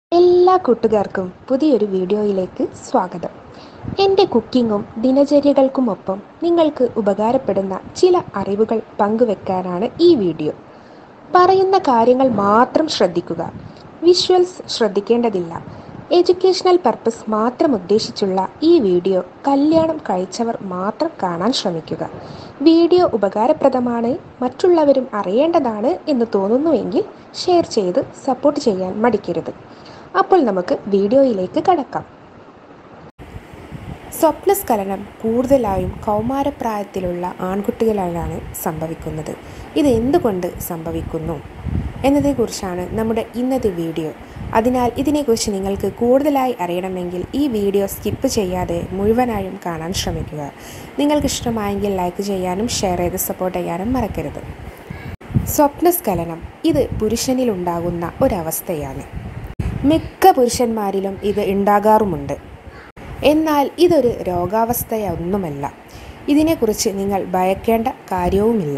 എല്ലാ കൂട്ടുകാർക്കും പുതിയൊരു വീഡിയോയിലേക്ക് സ്വാഗതം എൻ്റെ കുക്കിങ്ങും ദിനചര്യകൾക്കുമൊപ്പം നിങ്ങൾക്ക് ഉപകാരപ്പെടുന്ന ചില അറിവുകൾ പങ്കുവെക്കാനാണ് ഈ വീഡിയോ പറയുന്ന കാര്യങ്ങൾ മാത്രം ശ്രദ്ധിക്കുക വിഷ്വൽസ് ശ്രദ്ധിക്കേണ്ടതില്ല എഡ്യൂക്കേഷണൽ പർപ്പസ് മാത്രം ഉദ്ദേശിച്ചുള്ള ഈ വീഡിയോ കല്യാണം കഴിച്ചവർ മാത്രം കാണാൻ ശ്രമിക്കുക വീഡിയോ ഉപകാരപ്രദമാണ് മറ്റുള്ളവരും അറിയേണ്ടതാണ് എന്ന് തോന്നുന്നുവെങ്കിൽ ഷെയർ ചെയ്ത് സപ്പോർട്ട് ചെയ്യാൻ മടിക്കരുത് അപ്പോൾ നമുക്ക് വീഡിയോയിലേക്ക് കടക്കാം സ്വപ്നസ്ഖലനം കൂടുതലായും കൗമാരപ്രായത്തിലുള്ള ആൺകുട്ടികളിലാണ് സംഭവിക്കുന്നത് ഇത് എന്തുകൊണ്ട് സംഭവിക്കുന്നു എന്നതിനെക്കുറിച്ചാണ് നമ്മുടെ ഇന്നത്തെ വീഡിയോ അതിനാൽ ഇതിനെക്കുറിച്ച് നിങ്ങൾക്ക് കൂടുതലായി അറിയണമെങ്കിൽ ഈ വീഡിയോ സ്കിപ്പ് ചെയ്യാതെ മുഴുവനായും കാണാൻ ശ്രമിക്കുക നിങ്ങൾക്ക് ഇഷ്ടമായെങ്കിൽ ലൈക്ക് ചെയ്യാനും ഷെയർ ചെയ്ത് സപ്പോർട്ട് ചെയ്യാനും മറക്കരുത് സ്വപ്നസ്ഖലനം ഇത് പുരുഷനിലുണ്ടാകുന്ന ഒരവസ്ഥയാണ് മിക്ക പുരുഷന്മാരിലും ഇത് ഉണ്ടാകാറുമുണ്ട് എന്നാൽ ഇതൊരു രോഗാവസ്ഥയൊന്നുമല്ല ഇതിനെക്കുറിച്ച് നിങ്ങൾ ഭയക്കേണ്ട കാര്യവുമില്ല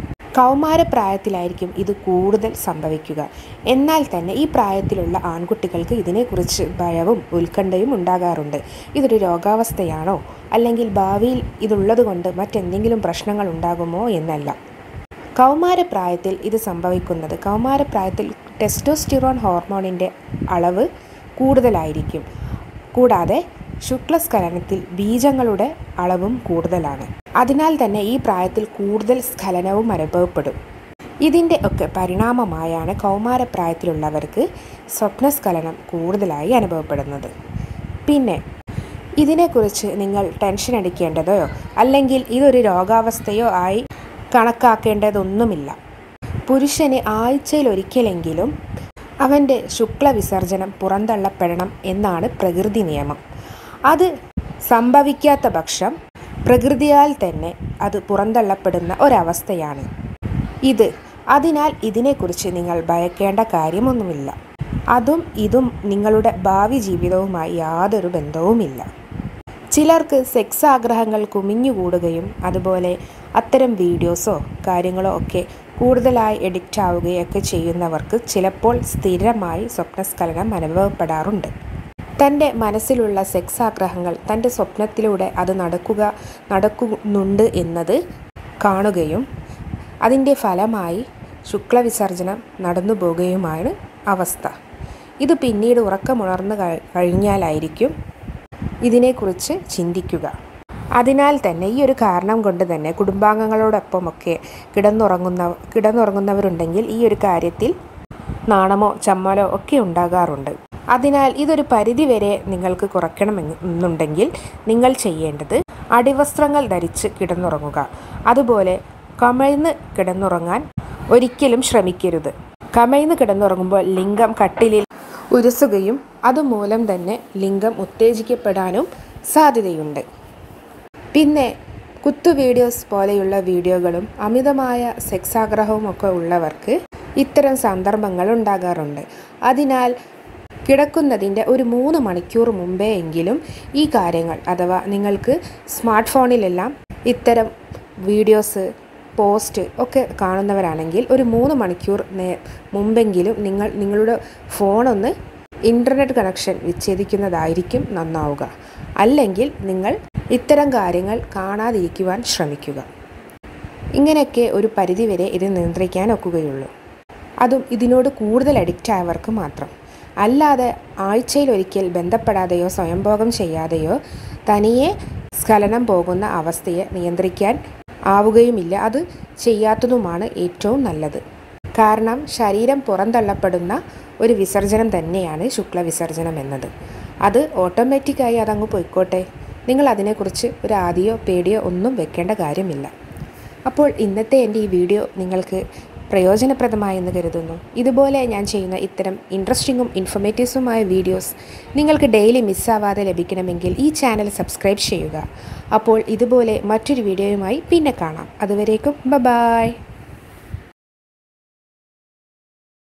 കൗമാരപ്രായത്തിലായിരിക്കും ഇത് കൂടുതൽ സംഭവിക്കുക എന്നാൽ തന്നെ ഈ പ്രായത്തിലുള്ള ആൺകുട്ടികൾക്ക് ഇതിനെക്കുറിച്ച് ഭയവും ഉത്കണ്ഠയും ഉണ്ടാകാറുണ്ട് ഇതൊരു രോഗാവസ്ഥയാണോ അല്ലെങ്കിൽ ഭാവിയിൽ ഇതുള്ളതുകൊണ്ട് മറ്റെന്തെങ്കിലും പ്രശ്നങ്ങൾ ഉണ്ടാകുമോ എന്നല്ല കൗമാരപ്രായത്തിൽ ഇത് സംഭവിക്കുന്നത് കൗമാരപ്രായത്തിൽ ടെസ്റ്റോസ്റ്റിറോൺ ഹോർമോണിൻ്റെ അളവ് കൂടുതലായിരിക്കും കൂടാതെ ശുക്ലസ്ഖലനത്തിൽ ബീജങ്ങളുടെ അളവും കൂടുതലാണ് അതിനാൽ തന്നെ ഈ പ്രായത്തിൽ കൂടുതൽ സ്ഖലനവും അനുഭവപ്പെടും ഇതിൻ്റെ ഒക്കെ പരിണാമമായാണ് കൗമാരപ്രായത്തിലുള്ളവർക്ക് സ്വപ്നസ്ഖലനം കൂടുതലായി അനുഭവപ്പെടുന്നത് പിന്നെ ഇതിനെക്കുറിച്ച് നിങ്ങൾ ടെൻഷൻ അടിക്കേണ്ടതോ അല്ലെങ്കിൽ ഇതൊരു രോഗാവസ്ഥയോ ആയി കണക്കാക്കേണ്ടതൊന്നുമില്ല പുരുഷന് ആഴ്ചയിൽ ഒരിക്കലെങ്കിലും അവൻ്റെ ശുക്ലവിസർജനം പുറന്തള്ളപ്പെടണം എന്നാണ് പ്രകൃതി നിയമം അത് സംഭവിക്കാത്ത പക്ഷം പ്രകൃതിയാൽ തന്നെ അത് പുറന്തള്ളപ്പെടുന്ന ഒരവസ്ഥയാണ് ഇത് അതിനാൽ ഇതിനെക്കുറിച്ച് നിങ്ങൾ ഭയക്കേണ്ട കാര്യമൊന്നുമില്ല അതും ഇതും നിങ്ങളുടെ ഭാവി ജീവിതവുമായി യാതൊരു ബന്ധവുമില്ല ചിലർക്ക് സെക്സ് ആഗ്രഹങ്ങൾ കുമിഞ്ഞുകൂടുകയും അതുപോലെ അത്തരം വീഡിയോസോ കാര്യങ്ങളോ ഒക്കെ കൂടുതലായി എഡിക്റ്റ് ആവുകയൊക്കെ ചെയ്യുന്നവർക്ക് ചിലപ്പോൾ സ്ഥിരമായി സ്വപ്നസ്ഖലനം അനുഭവപ്പെടാറുണ്ട് തൻ്റെ മനസ്സിലുള്ള സെക്സ് ആഗ്രഹങ്ങൾ തൻ്റെ സ്വപ്നത്തിലൂടെ അത് നടക്കുക നടക്കുന്നുണ്ട് എന്നത് കാണുകയും അതിൻ്റെ ഫലമായി ശുക്ലവിസർജനം നടന്നു പോകുകയുമാണ് അവസ്ഥ ഇത് പിന്നീട് ഉറക്കമുണർന്നു കഴിഞ്ഞാലായിരിക്കും ഇതിനെക്കുറിച്ച് ചിന്തിക്കുക അതിനാൽ തന്നെ ഈ ഒരു കാരണം കൊണ്ട് തന്നെ കുടുംബാംഗങ്ങളോടൊപ്പമൊക്കെ കിടന്നുറങ്ങുന്ന കിടന്നുറങ്ങുന്നവരുണ്ടെങ്കിൽ ഈ ഒരു കാര്യത്തിൽ നാണമോ ചമ്മലോ ഒക്കെ ഉണ്ടാകാറുണ്ട് അതിനാൽ ഇതൊരു പരിധിവരെ നിങ്ങൾക്ക് കുറയ്ക്കണമെന്നുണ്ടെങ്കിൽ നിങ്ങൾ ചെയ്യേണ്ടത് അടിവസ്ത്രങ്ങൾ ധരിച്ച് കിടന്നുറങ്ങുക അതുപോലെ കമഴ്ന്ന് കിടന്നുറങ്ങാൻ ഒരിക്കലും ശ്രമിക്കരുത് കമഴ്ന്ന് കിടന്നുറങ്ങുമ്പോൾ ലിംഗം കട്ടിലിൽ ഉരസുകയും അതുമൂലം തന്നെ ലിംഗം ഉത്തേജിക്കപ്പെടാനും സാധ്യതയുണ്ട് പിന്നെ കുത്തു വീഡിയോസ് പോലെയുള്ള വീഡിയോകളും അമിതമായ സെക്സ് ആഗ്രഹവും ഒക്കെ ഉള്ളവർക്ക് ഇത്തരം സന്ദർഭങ്ങൾ ഉണ്ടാകാറുണ്ട് അതിനാൽ കിടക്കുന്നതിൻ്റെ ഒരു മൂന്ന് മണിക്കൂർ മുമ്പേ എങ്കിലും ഈ കാര്യങ്ങൾ അഥവാ നിങ്ങൾക്ക് സ്മാർട്ട് ഫോണിലെല്ലാം ഇത്തരം വീഡിയോസ് പോസ്റ്റ് ഒക്കെ കാണുന്നവരാണെങ്കിൽ ഒരു മൂന്ന് മണിക്കൂർ നേ മുമ്പെങ്കിലും നിങ്ങൾ നിങ്ങളുടെ ഫോണൊന്ന് ഇൻ്റർനെറ്റ് കണക്ഷൻ വിച്ഛേദിക്കുന്നതായിരിക്കും നന്നാവുക അല്ലെങ്കിൽ നിങ്ങൾ ഇത്തരം കാര്യങ്ങൾ കാണാതിരിക്കുവാൻ ശ്രമിക്കുക ഇങ്ങനെയൊക്കെ ഒരു പരിധിവരെ ഇത് നിയന്ത്രിക്കാൻ ഒക്കുകയുള്ളൂ അതും ഇതിനോട് കൂടുതൽ അഡിക്റ്റ് ആയവർക്ക് മാത്രം അല്ലാതെ ആഴ്ചയിൽ ഒരിക്കൽ ബന്ധപ്പെടാതെയോ സ്വയംഭോഗം ചെയ്യാതെയോ തനിയെ സ്ഖലനം പോകുന്ന അവസ്ഥയെ നിയന്ത്രിക്കാൻ ആവുകയുമില്ല അത് ചെയ്യാത്തതുമാണ് ഏറ്റവും നല്ലത് കാരണം ശരീരം പുറന്തള്ളപ്പെടുന്ന ഒരു വിസർജനം തന്നെയാണ് ശുക്ലവിസർജനം എന്നത് അത് ഓട്ടോമാറ്റിക്കായി അതങ്ങ് പോയിക്കോട്ടെ നിങ്ങൾ അതിനെക്കുറിച്ച് ഒരു ആദിയോ പേടിയോ ഒന്നും വെക്കേണ്ട കാര്യമില്ല അപ്പോൾ ഇന്നത്തെ എൻ്റെ ഈ വീഡിയോ നിങ്ങൾക്ക് പ്രയോജനപ്രദമായെന്ന് കരുതുന്നു ഇതുപോലെ ഞാൻ ചെയ്യുന്ന ഇത്തരം ഇൻട്രസ്റ്റിങ്ങും ഇൻഫർമേറ്റീവ്സുമായ വീഡിയോസ് നിങ്ങൾക്ക് ഡെയിലി മിസ്സാവാതെ ലഭിക്കണമെങ്കിൽ ഈ ചാനൽ സബ്സ്ക്രൈബ് ചെയ്യുക അപ്പോൾ ഇതുപോലെ മറ്റൊരു വീഡിയോയുമായി പിന്നെ കാണാം അതുവരേക്കും ബ ബായ്